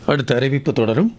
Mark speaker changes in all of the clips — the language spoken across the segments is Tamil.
Speaker 1: அடுத்த அறிவிப்பு தொடரும்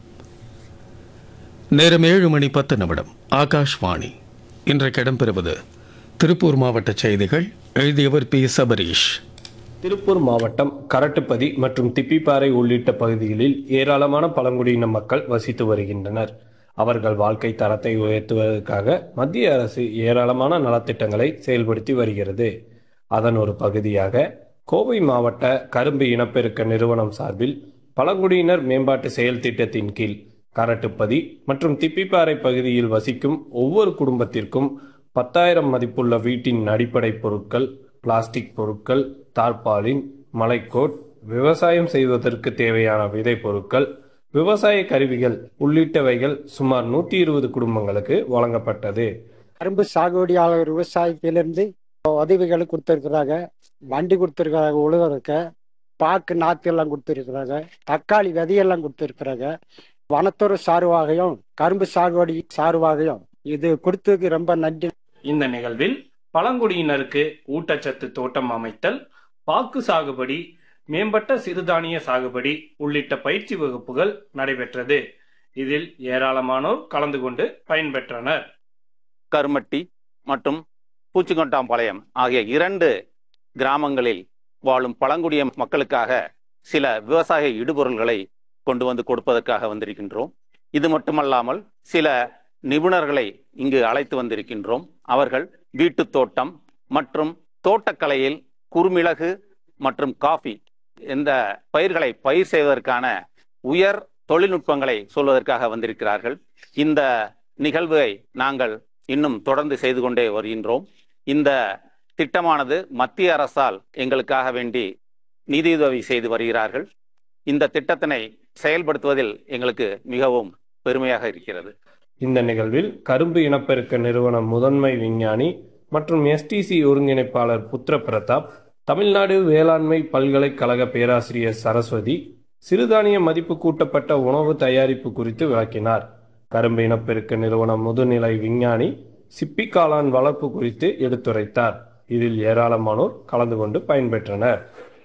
Speaker 1: நேரம் ஏழு மணி பத்து நிமிடம் ஆகாஷ்வாணி இன்றைக்கு இடம்பெறுவது திருப்பூர் மாவட்ட செய்திகள் எழுதியவர் பி சபரீஷ்
Speaker 2: திருப்பூர் மாவட்டம் கரட்டுப்பதி மற்றும் திப்பிப்பாறை உள்ளிட்ட பகுதிகளில் ஏராளமான பழங்குடியின மக்கள் வசித்து வருகின்றனர் அவர்கள் வாழ்க்கை தரத்தை உயர்த்துவதற்காக மத்திய அரசு ஏராளமான நலத்திட்டங்களை செயல்படுத்தி வருகிறது அதன் ஒரு பகுதியாக கோவை மாவட்ட கரும்பு இனப்பெருக்க நிறுவனம் சார்பில் பழங்குடியினர் மேம்பாட்டு செயல் திட்டத்தின் கீழ் கரட்டுப்பதி மற்றும் திப்பிப்பாறை பகுதியில் வசிக்கும் ஒவ்வொரு குடும்பத்திற்கும் பத்தாயிரம் மதிப்புள்ள வீட்டின் அடிப்படை பொருட்கள் பிளாஸ்டிக் பொருட்கள் தார்பாலின் மலைக்கோட் விவசாயம் செய்வதற்கு தேவையான விதை பொருட்கள் விவசாய கருவிகள் உள்ளிட்டவைகள் சுமார் நூற்றி இருபது குடும்பங்களுக்கு வழங்கப்பட்டது
Speaker 3: கரும்பு சாகுபடியாளர் விவசாயத்திலிருந்து உதவிகள் கொடுத்துருக்குறாங்க வண்டி கொடுத்துருக்குறாங்க உழுவதற்கு பாக்கு நாத்து எல்லாம் கொடுத்துருக்குறாங்க தக்காளி விதையெல்லாம் கொடுத்துருக்குறாங்க வனத்துறை சார்பாகையும் கரும்பு சாகுபடி சார்பாகையும் இது கொடுத்ததுக்கு ரொம்ப நன்றி
Speaker 2: இந்த நிகழ்வில் பழங்குடியினருக்கு ஊட்டச்சத்து தோட்டம் அமைத்தல் பாக்கு சாகுபடி மேம்பட்ட சிறுதானிய சாகுபடி உள்ளிட்ட பயிற்சி வகுப்புகள் நடைபெற்றது இதில் ஏராளமானோர் கலந்து கொண்டு பயன்பெற்றனர்
Speaker 4: கருமட்டி மற்றும் பூச்சிக்கொண்டாம்பாளையம் ஆகிய இரண்டு கிராமங்களில் வாழும் பழங்குடிய மக்களுக்காக சில விவசாய இடுபொருள்களை கொண்டு வந்து கொடுப்பதற்காக வந்திருக்கின்றோம் இது மட்டுமல்லாமல் சில நிபுணர்களை இங்கு அழைத்து வந்திருக்கின்றோம் அவர்கள் வீட்டுத் தோட்டம் மற்றும் தோட்டக்கலையில் குறுமிளகு மற்றும் காஃபி இந்த பயிர்களை பயிர் செய்வதற்கான உயர் தொழில்நுட்பங்களை சொல்வதற்காக வந்திருக்கிறார்கள் இந்த நிகழ்வை நாங்கள் இன்னும் தொடர்ந்து செய்து கொண்டே வருகின்றோம் இந்த திட்டமானது மத்திய அரசால் எங்களுக்காக வேண்டி நிதியுதவி செய்து வருகிறார்கள் இந்த திட்டத்தினை செயல்படுத்துவதில் எங்களுக்கு மிகவும் பெருமையாக இருக்கிறது
Speaker 2: இந்த நிகழ்வில் கரும்பு இனப்பெருக்க நிறுவனம் முதன்மை விஞ்ஞானி மற்றும் எஸ்டிசி ஒருங்கிணைப்பாளர் புத்திர பிரதாப் தமிழ்நாடு வேளாண்மை பல்கலைக்கழக பேராசிரியர் சரஸ்வதி சிறுதானிய மதிப்பு கூட்டப்பட்ட உணவு தயாரிப்பு குறித்து விளக்கினார் கரும்பு இனப்பெருக்க நிறுவனம் முதுநிலை விஞ்ஞானி சிப்பி காளான் வளர்ப்பு குறித்து எடுத்துரைத்தார் இதில் ஏராளமானோர் கலந்து கொண்டு பயன்பெற்றனர்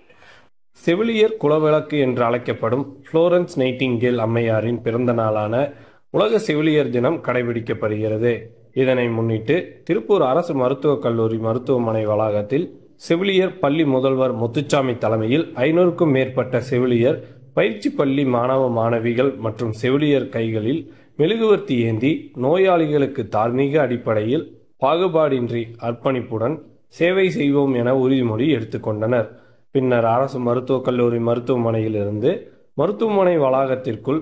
Speaker 2: செவிலியர் குலவிளக்கு என்று அழைக்கப்படும் புளோரன்ஸ் நைட்டிங்கேல் அம்மையாரின் பிறந்த நாளான உலக செவிலியர் தினம் கடைபிடிக்கப்படுகிறது இதனை முன்னிட்டு திருப்பூர் அரசு மருத்துவக் கல்லூரி மருத்துவமனை வளாகத்தில் செவிலியர் பள்ளி முதல்வர் முத்துச்சாமி தலைமையில் ஐநூறுக்கும் மேற்பட்ட செவிலியர் பயிற்சி பள்ளி மாணவ மாணவிகள் மற்றும் செவிலியர் கைகளில் மெழுகுவர்த்தி ஏந்தி நோயாளிகளுக்கு தார்மீக அடிப்படையில் பாகுபாடின்றி அர்ப்பணிப்புடன் சேவை செய்வோம் என உறுதிமொழி எடுத்துக்கொண்டனர் பின்னர் அரசு மருத்துவக் கல்லூரி மருத்துவமனையிலிருந்து மருத்துவமனை வளாகத்திற்குள்